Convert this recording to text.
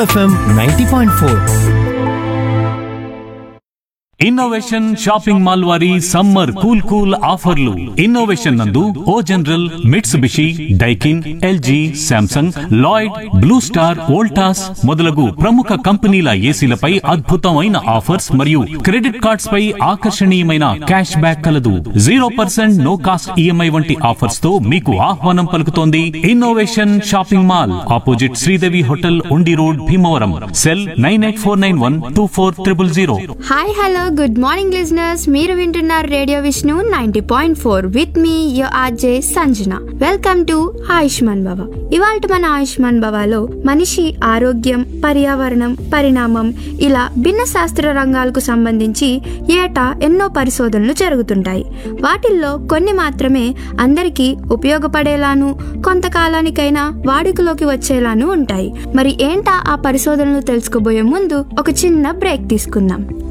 FM ninety point four innovation shopping mall వారి summer cool cool ఆఫర్లు innovation నందు O General Mitsubishi Daikin LG Samsung Lloyd Blue Star Voltas మొదలగు ప్రముఖ కంపెనీల ఏసీలపై అద్భుతమైన ఆఫర్స్ మరియు క్రెడిట్ కార్డ్స్ పై ఆకర్షణీయమైన క్యాష్ బ్యాక్ కలదు zero percent no cost EMI వంటి ఆఫర్స్ తో మీకు ఆహ్వానం పలుకుతోంది innovation shopping mall opposite Sridevi hotel Undi road Bhimavaram cell nine eight four nine one two four triple zero hi hello good morning listeners మీరు వింటున్నారు radio Vishnu ninety point four with me your RJ Sanjana welcome to Ayushman Bhava ఇవాళ మన ఆయుష్మాన్ భవలో మనిషి ఆరోగ్యం పర్యావరణం పరిణామం ఇలా భిన్న శాస్త్ర రంగాలకు సంబంధించి ఏటా ఎన్నో పరిశోధనలు జరుగుతుంటాయి వాటిల్లో కొన్ని మాత్రమే అందరికీ ఉపయోగపడేలాను కొంతకాలానికైనా వాడుకలోకి వచ్చేలాను ఉంటాయి మరి ఏంటా ఆ పరిశోధనలు తెలుసుకోబోయే ముందు ఒక చిన్న బ్రేక్ తీసుకుందాం